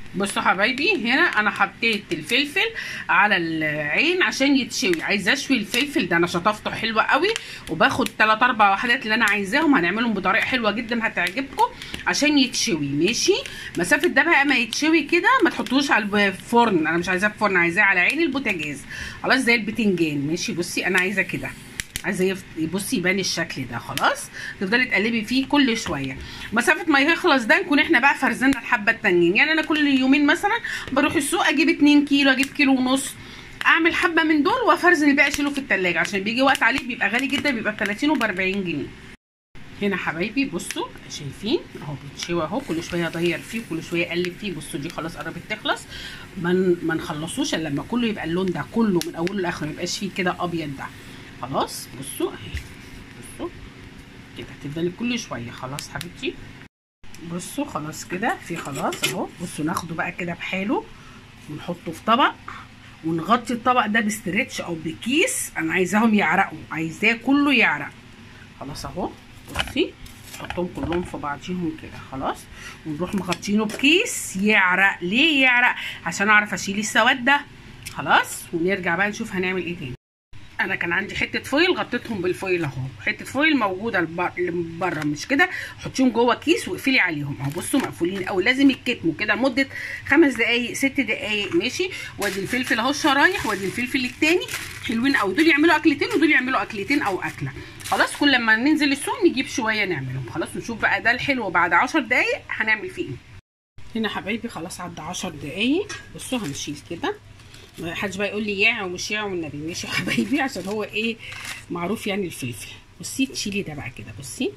بصوا حبايبي هنا انا حطيت الفلفل على العين عشان يتشوي عايزه اشوي الفلفل ده انا شطفته حلوه قوي وباخد 3 4 وحدات اللي انا عايزاهم هنعملهم بطريقه حلوه جدا هتعجبكم عشان يتشوي ماشي مسافه ده بقى ما يتشوي كده ما تحطوش على الفرن انا مش عايزاه في فرن عايزاه على عين البوتاجاز خلاص زي البتنجان ماشي بصي انا عايزه كده عايزه بصي يبان الشكل ده خلاص تفضلي تقلبي فيه كل شويه مسافه ما يخلص ده نكون احنا بقى فرزنا الحبه التانيين يعني انا كل يومين مثلا بروح السوق اجيب 2 كيلو اجيب كيلو ونص اعمل حبه من دول وافرزن الباقي اشيله في التلاجة عشان بيجي وقت عليه بيبقى غالي جدا بيبقى ب 30 وب 40 جنيه هنا حبايبي بصوا شايفين اهو بيتشوي اهو كل شويه اغير فيه كل شويه اقلب فيه بصوا دي خلاص قربت تخلص ما ما نخلصوش الا لما كله يبقى اللون ده كله من اوله لاخره ما يبقاش فيه كده ابيض ده خلاص بصوا اهي بصوا كده تفضلي كل شويه خلاص حبيبتي بصوا خلاص كده في خلاص اهو بصوا ناخده بقى كده بحاله ونحطه في طبق ونغطي الطبق ده بستريتش او بكيس انا عايزاهم يعرقوا عايزاه كله يعرق خلاص اهو بصي نحطهم كلهم في بعضيهم كده خلاص ونروح مغطينه بكيس يعرق ليه يعرق عشان اعرف اشيل السواد ده خلاص ونرجع بقى نشوف هنعمل ايه تاني انا كان عندي حته فويل غطيتهم بالفويل اهو حته فويل موجوده اللي بره مش كده حطيهم جوه كيس واقفلي عليهم اهو بصوا مقفولين قوي لازم يتكتموا كده لمده خمس دقائق ست دقائق ماشي وادي الفلفل اهو الشرايح وادي الفلفل التاني حلوين قوي دول يعملوا اكلتين ودول يعملوا اكلتين او اكله خلاص كل لما ننزل السوق نجيب شويه نعملهم خلاص نشوف بقى ده الحلو بعد 10 دقائق هنعمل فيه ايه هنا حبايبي خلاص عدى 10 دقائق بصوا هنشيل كده ما حدش بقى يقول لي ياع ومش ياع والنبي ماشي يا حبايبي عشان هو ايه معروف يعني الفلفل بصي تشيلي ده بقى كده بصي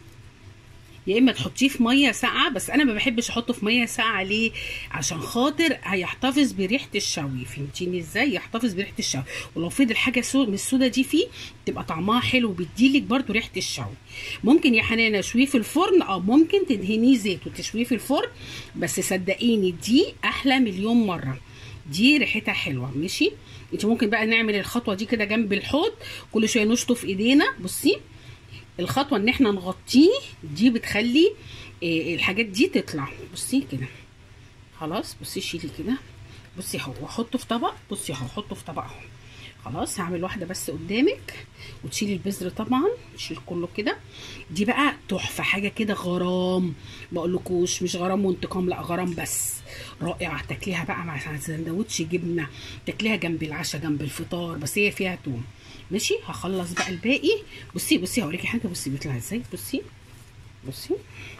يا اما تحطيه في ميه ساقعه بس انا ما بحبش احطه في ميه ساقعه ليه عشان خاطر هيحتفظ بريحه الشوي فهمتيني ازاي يحتفظ بريحه الشوي ولو فضل حاجه سو من السودا دي فيه تبقى طعمها حلو وبيديلك برده ريحه الشوي ممكن يا حنان اشويه في الفرن اه ممكن تدهنيه زيت وتشويه في الفرن بس صدقيني دي احلى مليون مره دي ريحتها حلوه ماشي انت ممكن بقى نعمل الخطوه دي كده جنب الحوض كل شويه نشطف ايدينا بصي الخطوه ان احنا نغطيه دي بتخلي إيه الحاجات دي تطلع بصي كده خلاص بصي شيلي كده بصي اهو واحطه في طبق بصي اهو احطه في طبق اهو خلاص هعمل واحده بس قدامك وتشيلي البذر طبعا تشيل كله كده دي بقى تحفه حاجه كده غرام بقولكوش مش غرام وانتقام لا غرام بس رائعه تاكليها بقى مع سندوتش جبنه تاكليها جنب العشاء جنب الفطار بس هي فيها توم ماشي هخلص بقى الباقي بصي بصي هوريكي حاجه بصي بيطلع ازاي بصي بصي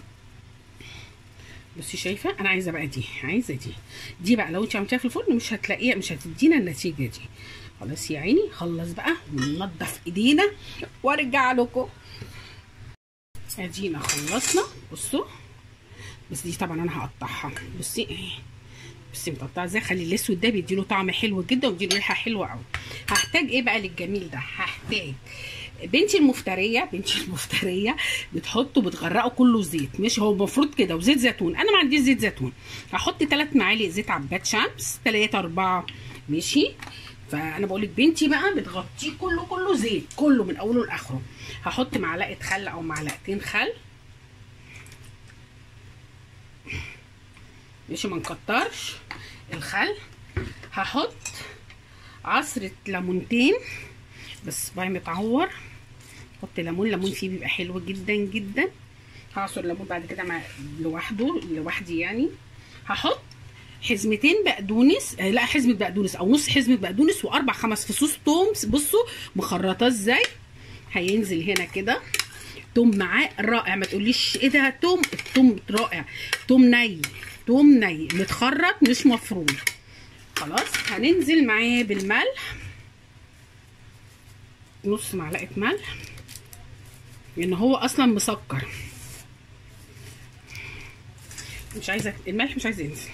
بصي شايفه انا عايزه بقى دي عايزه دي دي بقى لو انت عملتيها في الفرن مش هتلاقيها مش هتدينا النتيجه دي خلاص يا عيني خلص بقى وننضف ايدينا وارجع لكم ادينا خلصنا بصوا بس دي طبعا انا هقطعها بصي اهي بصي مقطعه ازاي خلي الاسود ده بيديله طعم حلو جدا وبيديله ريحه حلوه قوي هحتاج ايه بقى للجميل ده هحتاج بنتي المفتريه بنتي المفتريه بتحطه بتغرقه كله زيت ماشي هو المفروض كده وزيت زيتون انا ما عنديش زيت زيتون هحط 3 معالق زيت عباد شمس 3 4 ماشي فانا بقول لك بنتي بقى بتغطيه كله كله زيت كله من اوله لاخره هحط معلقه خل او معلقتين خل ماشي ما نكترش الخل هحط عصرة ليمونتين بس بقى متعور حط ليمون ليمون فيه بيبقى حلو جدا جدا هعصر ليمون بعد كده مع لوحده لوحدي يعني هحط حزمتين بقدونس آه لا حزمه بقدونس او نص حزمه بقدونس واربع خمس فصوص توم بصوا مخرطاه ازاي هينزل هنا كده توم معاه رائع ما تقوليش ايه ده توم التوم رائع توم ني توم ني متخرط مش مفروم خلاص هننزل معاه بالملح نص معلقه ملح لان هو اصلا مسكر مش عايزه الملح مش عايزه ينزل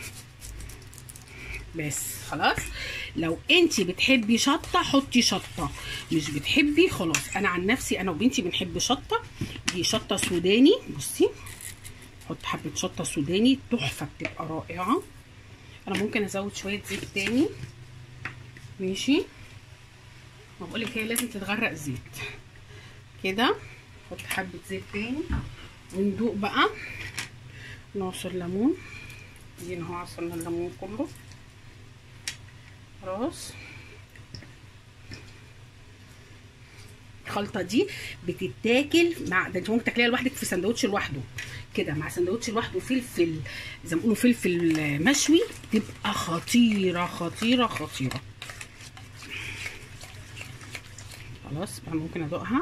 بس خلاص لو انت بتحبي شطه حطي شطه مش بتحبي خلاص انا عن نفسي انا وبنتي بنحب شطه دي شطه سوداني بصي حط حبه شطه سوداني تحفه بتبقى رائعه انا ممكن ازود شويه زيت تاني ماشي ما بقولك هي لازم تتغرق زيت كده نحط حبه زيت تاني وندوق بقى نعصر ليمون ادينا اهو عصرنا الليمون كله خلاص الخلطه دي بتتاكل مع ده انت ممكن تاكليها لوحدك في سندوتش لوحده كده مع سندوتش لوحده فلفل زي ما بيقولوا فلفل مشوي تبقى خطيره خطيره خطيره خلاص بقى ممكن ادوقها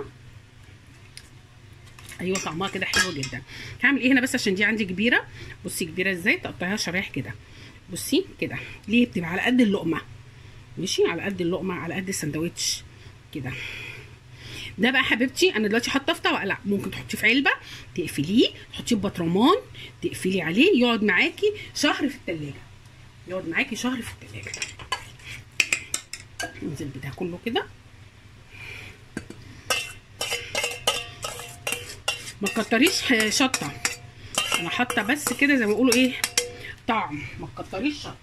ايوه طعمها كده حلو جدا هعمل ايه هنا بس عشان دي عندي كبيره بصي كبيره ازاي تقطعيها شرايح كده بصي كده ليه بتبقى على قد اللقمه ماشي على قد اللقمه على قد السندوتش كده ده بقى حبيبتي انا دلوقتي حاطه في طبق لا ممكن تحطيه في علبه تقفليه تحطيه في بطرمان تقفلي عليه يقعد معاكي شهر في التلاجة يقعد معاكي شهر في التلاجة ننزل بده كله كده ما تكتريش شطه انا حاطه بس كده زي ما بيقولوا ايه طعم ما تكتريش شطه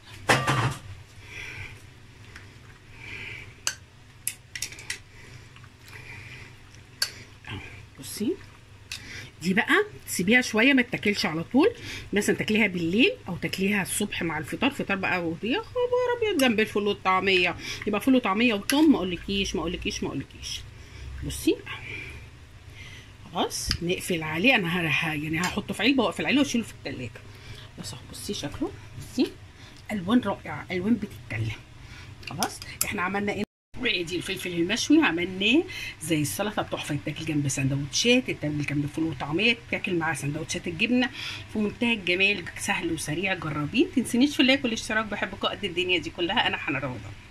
بصي دي بقى تسيبيها شويه ما تاكلش على طول مثلا تاكليها بالليل او تاكليها الصبح مع الفطار فطار بقى يا خبر ابيض جنب الفول والطعميه يبقى فول وطعميه وطم ما اقولكيش ما اقولكيش ما اقولكيش بصي خلاص نقفل عليه انا ه... يعني هحطه في علبه واقفل عليه واشيله في التلاجة بس بصي شكله بصي الوان رائعه الوان بتتكلم خلاص احنا عملنا ايه دي الفلفل المشوي عملناه زي السلطه تحفه يتاكل جنب سندوتشات يتاكل جنب فول وطعميه يتاكل مع سندوتشات الجبنه في منتهى الجمال سهل وسريع جربيه تنسينيش في اللايك والاشتراك بحبكم قد الدنيا دي كلها انا حنا رمضان